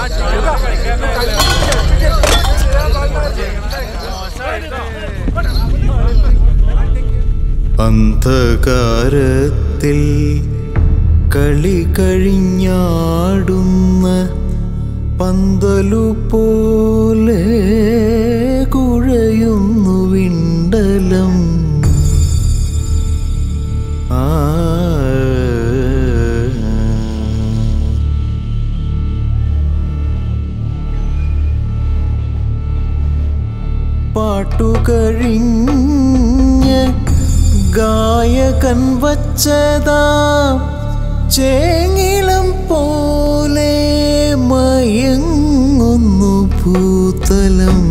അന്ധകാരത്തിൽ കളി കഴിഞ്ഞാടുന്ന പന്തലു പോലെ കുഴയുന്നു വിണ്ടലം ആ പാട്ടുകഴിഞ്ഞ് ഗായകൻ വച്ചതാ ചേങ്ങിളം പോലെ മയങ്ങുന്നു ഭൂതലം